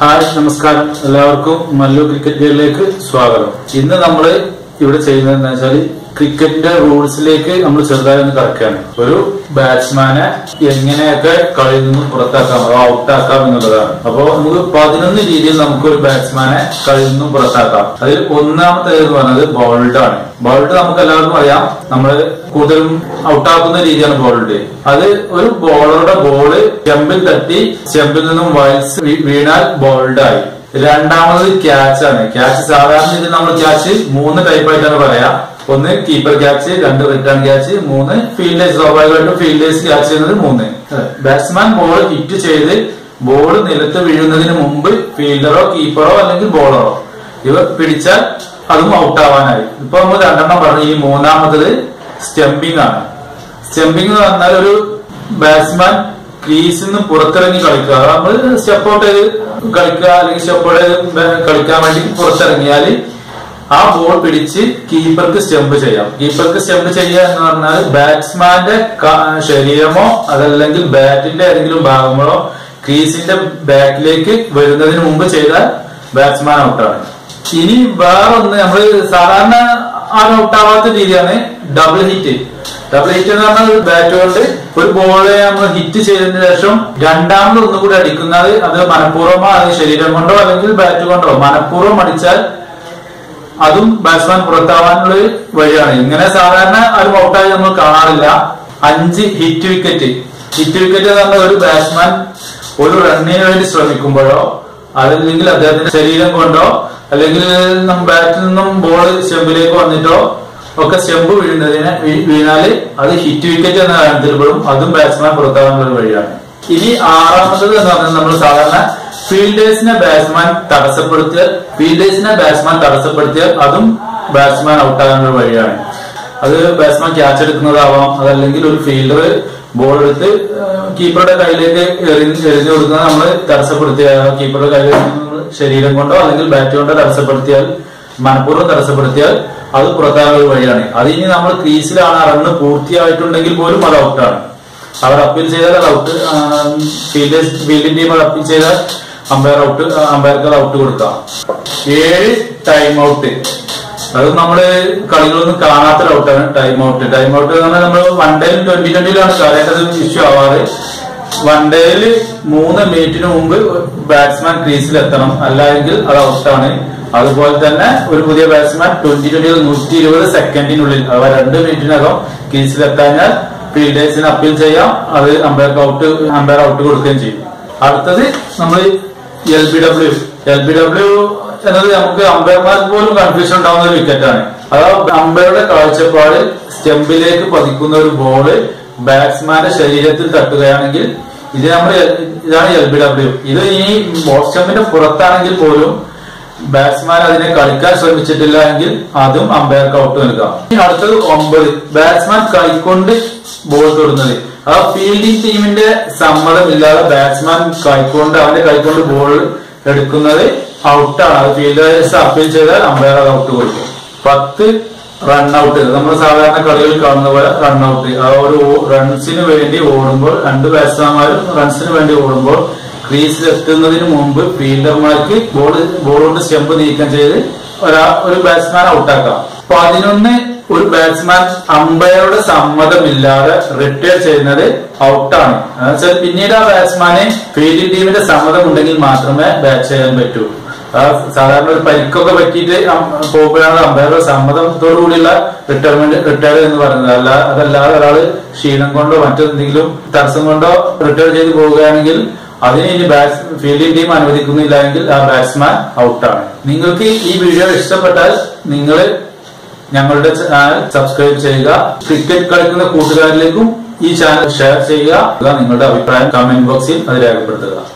hi നമസ്കാരം എല്ലാവർക്കും Mallu cricket ഗെയിമിലേക്ക് സ്വാഗതം ഇന്ന് നമ്മൾ ഇവിടെ ചെയ്യുന്നത് എന്താ വെച്ചാൽ ക്രിക്കറ്റിന്റെ റൂൾസിലേക്ക് നമ്മൾ ചെറുതായി ഒന്ന് കടക്കുകയാണ് ഒരു ബാറ്റ്സ്മാനെ എങ്ങനെയൊക്കെ കളിയിൽ നിന്ന് പുറത്താക്കാം അഥവാ ഔട്ടാക്കാം എന്നുള്ളതാണ് അപ്പോൾ നമുക്ക് പതിനൊന്ന് രീതിയിൽ നമുക്ക് ഒരു ബാറ്റ്സ്മാനെ കളിയിൽ നിന്നും പുറത്താക്കാം അതിൽ ഒന്നാമത്തെ എന്ന് പറയുന്നത് ബോൾഡ് ആണ് ബോൾഡ് നമുക്ക് എല്ലാവർക്കും അറിയാം നമ്മൾ കൂടുതലും ഔട്ടാക്കുന്ന രീതിയാണ് ബോൾഡ് അത് ഒരു ബോളറുടെ ബോള് ചെമ്പിൽ തട്ടി ചെമ്പിൽ നിന്നും വയൽസ് വീണാൽ ബോൾഡായി രണ്ടാമത് ക്യാച്ച് ആണ് ക്യാച്ച് സാധാരണ രീതിയിൽ നമ്മൾ ക്യാച്ച് മൂന്ന് ടൈപ്പ് ആയിട്ടാണ് പറയാ ഒന്ന് കീപ്പർ ക്യാച്ച് രണ്ട് റിട്ടേൺ ക്യാച്ച് മൂന്ന് ഫീൽഡേഴ്സ് സ്വാഭാവികമായിട്ടും ഫീൽഡേഴ്സ് ക്യാച്ച് ചെയ്യുന്നത് മൂന്ന് ബാറ്റ്സ്മാൻ ബോൾ ഹിറ്റ് ചെയ്ത് ബോൾ നിലത്ത് വീഴുന്നതിന് മുമ്പ് ഫീൽഡറോ കീപ്പറോ അല്ലെങ്കിൽ ബോളറോ ഇവ പിടിച്ചാൽ അതും ഔട്ട് ആവാനായി ഇപ്പൊ നമ്മൾ രണ്ടെണ്ണം പറഞ്ഞു ഈ മൂന്നാമത്തത് സ്റ്റെമ്പിംഗ് ആണ് സ്റ്റെമ്പിംഗ് എന്ന് പറഞ്ഞാൽ ഒരു ബാറ്റ്സ്മാൻ ക്രീസിൽ നിന്ന് പുറത്തിറങ്ങി കളിക്കുക അത് നമ്മൾ സ്റ്റെപ്പ് ഔട്ട് ചെയ്ത് കളിക്കുക അല്ലെങ്കിൽ സ്റ്റെപ്പ് ഔട്ട് ചെയ്ത് കളിക്കാൻ വേണ്ടി പുറത്തിറങ്ങിയാൽ ആ ബോൾ പിടിച്ച് കീപ്പർക്ക് സ്റ്റെമ്പ് ചെയ്യാം കീപ്പർക്ക് സ്റ്റെമ്പ് ചെയ്യുക എന്ന് പറഞ്ഞാൽ ബാറ്റ്സ്മാന്റെ ക- ശരീരമോ അതല്ലെങ്കിൽ ബാറ്റിന്റെ ഏതെങ്കിലും ഭാഗങ്ങളോ ക്രീസിന്റെ ബാക്കിലേക്ക് വരുന്നതിന് മുമ്പ് ചെയ്താൽ ബാറ്റ്സ്മാൻ ഔട്ടാണ് ഇനി വേറൊന്ന് നമ്മൾ സാധാരണ ആരും ഔട്ടാവാത്ത രീതിയാണ് ഡബിൾ ഹിറ്റ് ഡബിൾ ഹിറ്റ് എന്ന് പറഞ്ഞാൽ ബാറ്റ് കൊണ്ട് ഒരു ബോള് നമ്മൾ ഹിറ്റ് ചെയ്തതിനു ശേഷം രണ്ടാമത് ഒന്നും കൂടി അടിക്കുന്നത് അത് മനഃപൂർവ്വമോ അത് ശരീരം കൊണ്ടോ അല്ലെങ്കിൽ ബാറ്റ് കൊണ്ടോ മനഃപൂർവ്വം അടിച്ചാൽ അതും ബാറ്റ്സ്മാൻ പുറത്താവാനുള്ള ഒരു വഴിയാണ് ഇങ്ങനെ സാധാരണ ആരും ഔട്ടായി നമ്മൾ കാണാറില്ല അഞ്ച് ഹിറ്റ് വിക്കറ്റ് ഹിറ്റ് വിക്കറ്റ് എന്ന് പറഞ്ഞാൽ ഒരു ബാറ്റ്സ്മാൻ ഒരു റണ്ണിന് വേണ്ടി ശ്രമിക്കുമ്പോഴോ അതല്ലെങ്കിൽ അദ്ദേഹത്തിന്റെ ശരീരം കൊണ്ടോ അല്ലെങ്കിൽ നം- ബാറ്റിൽ നിന്നും ബോൾ സ്റ്റെമ്പിലേക്ക് വന്നിട്ടോ ഒക്കെ സ്റ്റെമ്പ് വീഴുന്നതിന് വീ- വീണാല് അത് ഹിറ്റ് വിക്കറ്റ് എന്ന കാര്യത്തിൽപ്പെടും അതും ബാറ്റ്സ്മാൻ പുറത്താവാനുള്ള ഒരു വഴിയാണ് ഇനി ആറാമത്തത് എന്ന് പറഞ്ഞാൽ നമ്മൾ സാധാരണ ഫീൽഡേഴ്സിനെ ബാറ്റ്സ്മാൻ തടസ്സപ്പെടുത്തിയാൽ ഫീൽഡേഴ്സിനെ ബാറ്റ്സ്മാൻ തടസ്സപ്പെടുത്തിയാൽ അതും ബാറ്റ്സ്മാൻ ഔട്ടാകാനുള്ള ഒരു വഴിയാണ് അത് ബാറ്റ്സ്മാൻ ക്യാച്ച് എടുക്കുന്നതാവാം അതല്ലെങ്കിൽ ഒരു ഫീൽഡർ ബോൾ എടുത്ത് കീപ്പറുടെ കയ്യിലേക്ക് എറിഞ്ഞ് എറിഞ്ഞു കൊടുക്കുന്നത് നമ്മൾ തടസ്സപ്പെടുത്തിയ കീപ്പറുടെ കയ്യിൽ നമ്മൾ ശരീരം കൊണ്ടോ അല്ലെങ്കിൽ ബാറ്റ് കൊണ്ടോ തടസ്സപ്പെടുത്തിയാൽ മനഃപൂർവ്വം തടസ്സപ്പെടുത്തിയാൽ അത് പുറത്താകാനുള്ള ഒരു വഴിയാണ് അത് ഇനി നമ്മൾ ക്രീസിലാണ് റണ്ണ് പൂർത്തിയായിട്ടുണ്ടെങ്കിൽ പോലും അത് ഔട്ടാണ് അവർ അപ്പീൽ ചെയ്താൽ അത് ഔട്ട് ഫീൽഡേഴ്സ് ഫീൽഡിംഗ് ടീം അത് അപ്പീൽ ചെയ്താൽ അമ്പയർ ഔട്ട് അമ്പയർക്ക് അത് ഔട്ട് കൊടുക്കാം ഏഴ് ടൈം ഔട്ട് അത് നമ്മള് കളികളൊന്നും കാണാത്ത ഔട്ടാണ് ടൈം ഔട്ട് ടൈം ഔട്ട് എന്ന് പറഞ്ഞാൽ നമ്മൾ വൺ ഡേയിലും ട്വന്റി ട്വന്റിയിലാണ് കാര്യമായിട്ട് ഇഷ്യൂ ആവാറ് വൺ ഡേയിൽ മൂന്ന് മിനിറ്റിന് മുമ്പ് ബാറ്റ്സ്മാൻ ക്രീസിൽ എത്തണം അല്ലെങ്കിൽ അത് ഔട്ടാണ് അതുപോലെ തന്നെ ഒരു പുതിയ ബാറ്റ്സ്മാൻ ട്വന്റി ട്വന്റിയിൽ നൂറ്റി ഇരുപത് സെക്കൻഡിനുള്ളിൽ അഥവാ രണ്ട് മിനിറ്റിനകം ക്രീസിൽ എത്താഞ്ഞാൽ ഫീൽഡേഴ്സിന് അപ്പീൽ ചെയ്യാം അത് അമ്പയർക്ക് ഔട്ട് അമ്പയർ ഔട്ട് കൊടുക്കുകയും ചെയ്യും അടുത്തത് നമ്മൾ L B W L B W എന്നത് നമുക്ക് അമ്പയർമാർക്ക് പോലും കൺഫ്യൂഷൻ ഉണ്ടാവുന്ന ഒരു വിക്കറ്റാണ് അതായത് അമ്പയറുടെ കാഴ്ചപ്പാട് സ്റ്റെമ്പിലേക്ക് പതിക്കുന്ന ഒരു ബോള് ബാറ്റ്സ്മാന്റെ ശരീരത്തിൽ തട്ടുകയാണെങ്കിൽ ഇത് നമ്മൾ ഇതാണ് എൽ ബി ഡബ്ല്യു ഇത് ഈ ബോക്സ് സ്റ്റെമ്പിന്റെ പുറത്താണെങ്കിൽ പോലും ബാറ്റ്സ്മാൻ അതിനെ കളിക്കാൻ ശ്രമിച്ചിട്ടില്ല എങ്കിൽ അതും അമ്പയർക്ക് ഔട്ട് നൽകാം ഇനി അടുത്തത് ഒമ്പത് ബാറ്റ്സ്മാൻ കൈകൊണ്ട് ബോൾ തൊടുന്നത് ആ ഫീൽഡിംഗ് ടീമിന്റെ സമ്മതമില്ലാതെ ബാറ്റ്സ്മാൻ കൈകൊണ്ട് അവന്റെ കൈകൊണ്ട് ബോൾ എടുക്കുന്നത് ഔട്ടാണ് അത് ഫീൽഡേഴ്സ് അപ്പീൽ ചെയ്താൽ അമ്പയർ അത് ഔട്ട് കൊടുക്കും പത്ത് റൺ ഔട്ട് നമ്മൾ സാധാരണ കളികളിൽ കാണുന്ന പോലെ റൺ ഔട്ട് ആ ഒരു റൺസിന് വേണ്ടി ഓടുമ്പോൾ രണ്ട് ബാറ്റ്സ്മാൻമാരും റൺസിന് വേണ്ടി ഓടുമ്പോൾ ക്രീസിൽ എത്തുന്നതിന് മുമ്പ് ഫീൽഡർമാർക്ക് ബോൾ ബോൾ കൊണ്ട് സ്റ്റെമ്പ് നീക്കം ചെയ്ത് ഒരാ ഒരു ബാറ്റ്സ്മാൻ ഔട്ടാക്കാം പതിനൊന്ന് ഒരു ബാറ്റ്സ്മാൻ അമ്പയറുടെ സമ്മതമില്ലാതെ റിട്ടയർ ചെയ്യുന്നത് ഔട്ടാണ് എന്നുവെച്ചാൽ പിന്നീട് ആ ബാറ്റ്സ്മാന് ഫീൽഡിംഗ് ടീമിന്റെ സമ്മതം ഉണ്ടെങ്കിൽ മാത്രമേ ബാറ്റ് ചെയ്യാൻ പറ്റൂ ആ സാധാരണ ഒരു പരിക്കൊക്കെ പറ്റിയിട്ട് അം- പോകുമ്പോഴാണ് അമ്പയറുടെ സമ്മതത്തോടു കൂടിയുള്ള റിട്ടയർമെന്റ് റിട്ടയർ എന്ന് പറയുന്നത് അല്ല അതല്ലാതെ ഒരാള് ക്ഷീണം കൊണ്ടോ മറ്റെന്തെങ്കിലും തടസ്സം കൊണ്ടോ റിട്ടയർ ചെയ്ത് പോവുകയാണെങ്കിൽ അതിന് ഇനി ബാറ്റ്സ് ഫീൽഡിംഗ് ടീം അനുവദിക്കുന്നില്ല എങ്കിൽ ആ ബാറ്റ്സ്മാൻ ഔട്ടാണ് നിങ്ങൾക്ക് ഈ വീഡിയോ ഇഷ്ടപ്പെട്ടാൽ നിങ്ങൾ ഞങ്ങളുടെ ചാനൽ സബ്സ്ക്രൈബ് ചെയ്യുക ക്രിക്കറ്റ് കളിക്കുന്ന കൂട്ടുകാരിലേക്കും ഈ ചാനൽ ഷെയർ ചെയ്യുക നിങ്ങളുടെ അഭിപ്രായം കമന്റ് ബോക്സിൽ അത് രേഖപ്പെടുത്തുക